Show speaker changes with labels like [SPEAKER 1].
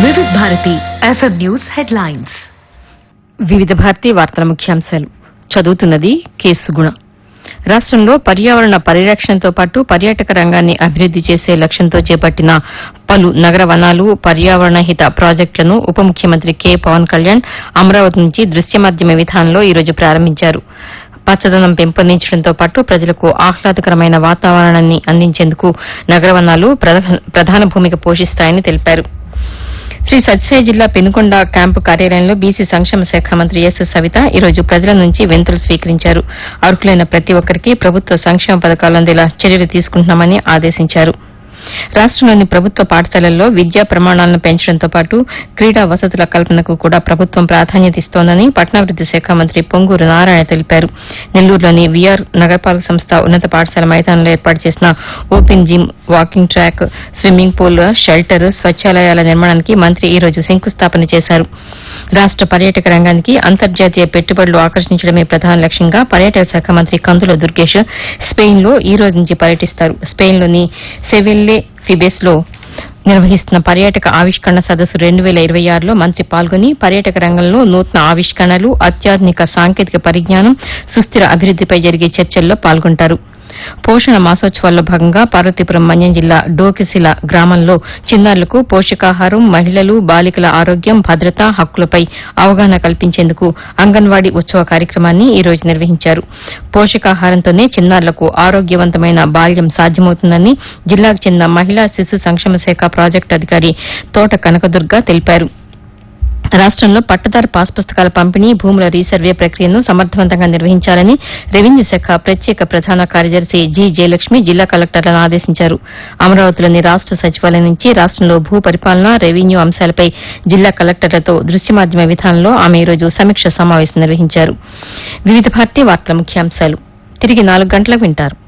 [SPEAKER 1] వివిధ Bharati FM news headlines
[SPEAKER 2] వివిధ భారతీ వార్తల ముఖ్యాంశాలు చదువుతున్నది కేసు గుణ రాష్ట్రంలో పర్యావరణ పరిరక్షణతో పాటు పర్యాటక రంగాన్ని అభివృద్ది చేసే లక్ష్యంతో చేపట్టిన పలు నగర వనాలు పర్యావరణ హిత ప్రాజెక్టులను ఉప ముఖ్యమంత్రి కె పవన్ కళ్యాణ్ అమరావతి నుంచి దృశ్య మాధ్యమ విధానంలో ఈ రోజు ప్రారంభించారు పచ్చదనం పెంపొందించడంతో పాటు ప్రజలకు ఆహ్లాదకరమైన వాతావరణాన్ని అందించేందుకు నగర వనాలు ప్రధా- ప్రధాన భూమిక పోషిస్తాయని తెలిపారు శ్రీ సత్యసాయి జిల్లా పెనుకొండ క్యాంపు కార్యాలయంలో బీసీ సంక్షేమ శాఖ మంత్రి ఎస్ సవిత ఈ రోజు ప్రజల నుంచి వింతలు స్వీకరించారు అర్హులైన ప్రతి ఒక్కరికి ప్రభుత్వ సంక్షేమ పథకాలు అందేలా చర్యలు తీసుకుంటున్నామని ఆదేశించారు రాష్టంలోని ప్రభుత్వ పాఠశాలల్లో విద్యా ప్రమాణాలను పెంచడంతో పాటు క్రీడా వసతుల కల్పనకు కూడా ప్రభుత్వం ప్రాధాన్యత ఇస్తోందని పట్టణాభివృద్ది శాఖ మంత్రి పొంగూరు నారాయణ తెలిపారు నెల్లూరులోని విఆర్ నగరపాలక సంస్థ ఉన్నత పాఠశాల మైదానంలో ఏర్పాటు చేసిన open gym walking track swimming pool shelter స్వచ్ఛాలయాల నిర్మాణానికి మంత్రి ఈ రోజు శంకుస్థాపన చేశారు రాష్ట పర్యాటక రంగానికి అంతర్జాతీయ పెట్టుబడులు ఆకర్షించడమే ప్రధాన లక్ష్యంగా పర్యాటక శాఖ మంత్రి కందుల దుర్గేష్ స్పెయిన్ లో ఈ రోజు నుంచి పర్యటిస్తారు స్పెయిన్లోని సెవెల్లే ఫిబెస్ లో నిర్వహిస్తున్న పర్యాటక ఆవిష్కరణ సదస్సు రెండు వేల ఇరవై ఆరులో మంత్రి పాల్గొని పర్యాటక రంగంలో నూతన ఆవిష్కరణలు అత్యాధునిక సాంకేతిక పరిజ్ఞానం సుస్థిర అభివృద్దిపై జరిగే చర్చల్లో పాల్గొంటారు పోషణ మాసోత్సవాల్లో భాగంగా పార్వతీపురం మన్యం జిల్లా డోకిసిల గ్రామంలో చిన్నారులకు పోషకాహారం మహిళలు బాలికల ఆరోగ్యం భద్రత హక్కులపై అవగాహన కల్పించేందుకు అంగన్వాడీ ఉత్సవ కార్యక్రమాన్ని ఈ రోజు నిర్వహించారు పోషకాహారంతోనే చిన్నారులకు ఆరోగ్యవంతమైన బాల్యం సాధ్యమవుతుందని జిల్లాకు చెందిన మహిళా శిశు సంక్షేమ శాఖ ప్రాజెక్టు అధికారి తోట కనకదుర్గ తెలిపారు రాష్టంలో పట్టదారు పాస్ పుస్తకాల పంపిణీ భూముల రీసర్వే ప్రక్రియను సమర్థవంతంగా నిర్వహించాలని రెవెన్యూ శాఖ ప్రత్యేక ప్రధాన కార్యదర్శి జి జయలక్ష్మి జిల్లా కలెక్టర్లను ఆదేశించారు అమరావతిలోని రాష్ట సచివాలయం నుంచి రాష్టంలో భూ పరిపాలన రెవెన్యూ అంశాలపై జిల్లా కలెక్టర్లతో దృశ్య మాధ్యమ విధానంలో ఆమె ఈ రోజు సమీక్ష సమావేశం నిర్వహించారు వివిధ భారతీ వార్తల ముఖ్యాంశాలు తిరిగి నాలుగు గంటలకు వింటారు